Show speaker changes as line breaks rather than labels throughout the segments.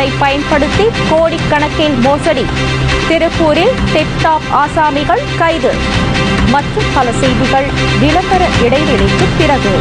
கார்டை பயன்படுத்தி கோடிக்கணக்கில் மோசடி திருப்பூரில் டிப்டாப் ஆசாமிகள் கைது மற்றும் பல செய்திகள் விளம்பர இடைவெளிக்கு பிறகு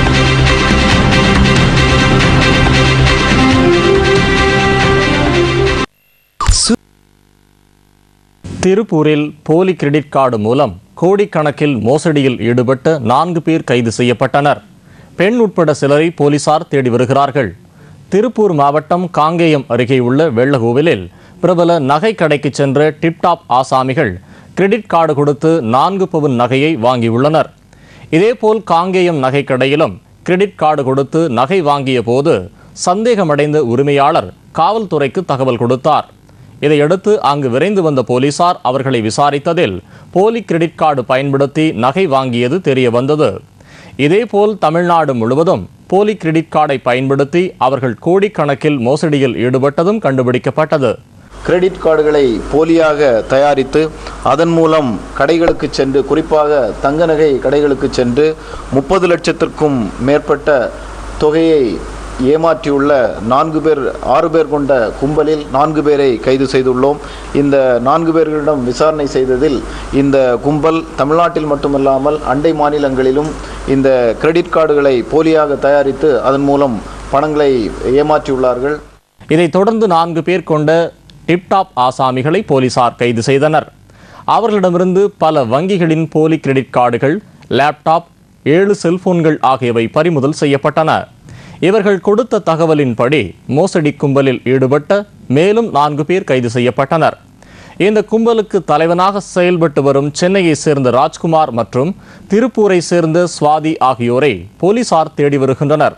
திருப்பூரில் போலி கிரெடிட் கார்டு மூலம் கோடிக்கணக்கில் மோசடியில் ஈடுபட்ட நான்கு பேர் கைது செய்யப்பட்டனர் பெண் உட்பட சிலரை போலீசார் தேடி வருகிறார்கள் திருப்பூர் மாவட்டம் காங்கேயம் அருகே உள்ள வெள்ளகோவிலில் பிரபல நகை கடைக்கு சென்ற டிப்டாப் ஆசாமிகள் கிரெடிட் கார்டு கொடுத்து நான்கு பவுன் நகையை வாங்கியுள்ளனர் இதேபோல் காங்கேயம் நகை கடையிலும் கிரெடிட் கார்டு கொடுத்து நகை வாங்கிய போது சந்தேகமடைந்த உரிமையாளர் காவல்துறைக்கு தகவல் கொடுத்தார் இதையடுத்து அங்கு விரைந்து வந்த போலீசார் அவர்களை விசாரித்ததில் போலி கிரெடிட் கார்டு பயன்படுத்தி நகை வாங்கியது தெரிய வந்தது இதேபோல் தமிழ்நாடு முழுவதும் போலி கிரெடிட் கார்டை பயன்படுத்தி அவர்கள் கோடிக்கணக்கில் மோசடியில் ஈடுபட்டதும் கண்டுபிடிக்கப்பட்டது
கிரெடிட் கார்டுகளை போலியாக தயாரித்து அதன் மூலம் கடைகளுக்கு சென்று குறிப்பாக தங்க நகை கடைகளுக்கு சென்று முப்பது லட்சத்திற்கும் மேற்பட்ட தொகையை ஏமாற்றியுள்ள நான்கு பேர் ஆறு பேர் கொண்ட கும்பலில் நான்கு பேரை கைது செய்துள்ளோம் இந்த நான்கு பேர்களிடம் விசாரணை செய்ததில் இந்த கும்பல் தமிழ்நாட்டில் மட்டுமல்லாமல் அண்டை மாநிலங்களிலும் இந்த கிரெடிட் கார்டுகளை போலியாக தயாரித்து அதன் மூலம் பணங்களை ஏமாற்றியுள்ளார்கள்
இதைத் தொடர்ந்து நான்கு பேர் கொண்ட டிப்டாப் ஆசாமிகளை போலீசார் கைது செய்தனர் அவர்களிடமிருந்து பல வங்கிகளின் போலி கிரெடிட் கார்டுகள் லேப்டாப் ஏழு செல்போன்கள் ஆகியவை பறிமுதல் செய்யப்பட்டன இவர்கள் கொடுத்த தகவலின்படி மோசடி கும்பலில் ஈடுபட்ட மேலும் நான்கு பேர் கைது செய்யப்பட்டனர் இந்த கும்பலுக்கு தலைவனாக செயல்பட்டு வரும் சென்னையை சேர்ந்த ராஜ்குமார் மற்றும் திருப்பூரை சேர்ந்த சுவாதி ஆகியோரை போலீசார் தேடி வருகின்றனர்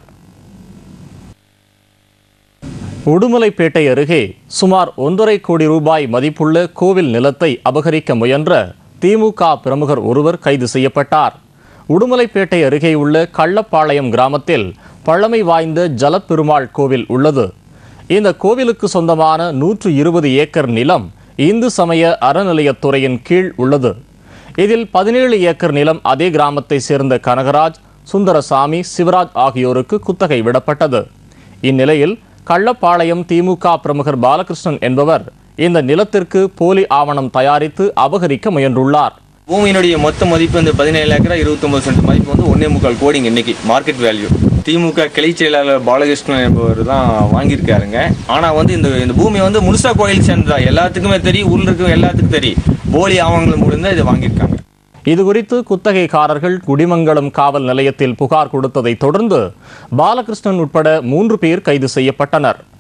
உடுமலைப்பேட்டை அருகே சுமார் ஒன்றரை கோடி ரூபாய் மதிப்புள்ள கோவில் நிலத்தை அபகரிக்க முயன்ற திமுக பிரமுகர் ஒருவர் கைது செய்யப்பட்டார் உடுமலைப்பேட்டை அருகே உள்ள கள்ளப்பாளையம் கிராமத்தில் பழமை வாய்ந்த ஜலப்பெருமாள் கோவில் உள்ளது இந்த கோவிலுக்கு சொந்தமான நூற்று இருபது ஏக்கர் நிலம் இந்து சமய அறநிலையத்துறையின் கீழ் உள்ளது இதில் பதினேழு ஏக்கர் நிலம் அதே கிராமத்தை சேர்ந்த கனகராஜ் சுந்தரசாமி சிவராஜ் ஆகியோருக்கு குத்தகை விடப்பட்டது இந்நிலையில் கள்ளப்பாளையம் திமுக பிரமுகர் பாலகிருஷ்ணன் என்பவர் இந்த நிலத்திற்கு போலி ஆவணம் தயாரித்து அபகரிக்க முயன்றுள்ளார்
பூமியினுடைய மொத்த மதிப்பு வந்து பதினேழு ஏக்கரா இருபத்தொன்பது சென்ட் மதிப்பு வந்து ஒன்னே முக்கால் கோடிங்க இன்னைக்கு மார்க்கெட் வேல்யூ திமுக கிளை செயலாளர் பாலகிருஷ்ணன் என்பவர் தான் வாங்கியிருக்காருங்க ஆனால் வந்து இந்த இந்த பூமி வந்து முழுசா கோயில் சேர்ந்ததா எல்லாத்துக்குமே தெரியும் ஊரில் இருக்க எல்லாத்துக்கும் தெரியும் போலி ஆவணங்கள் மூலம் தான் இதை வாங்கியிருக்காங்க
இது குறித்து குத்தகைக்காரர்கள் குடிமங்கலம் காவல் நிலையத்தில் புகார் கொடுத்ததை தொடர்ந்து பாலகிருஷ்ணன் உட்பட மூன்று பேர் கைது செய்யப்பட்டனர்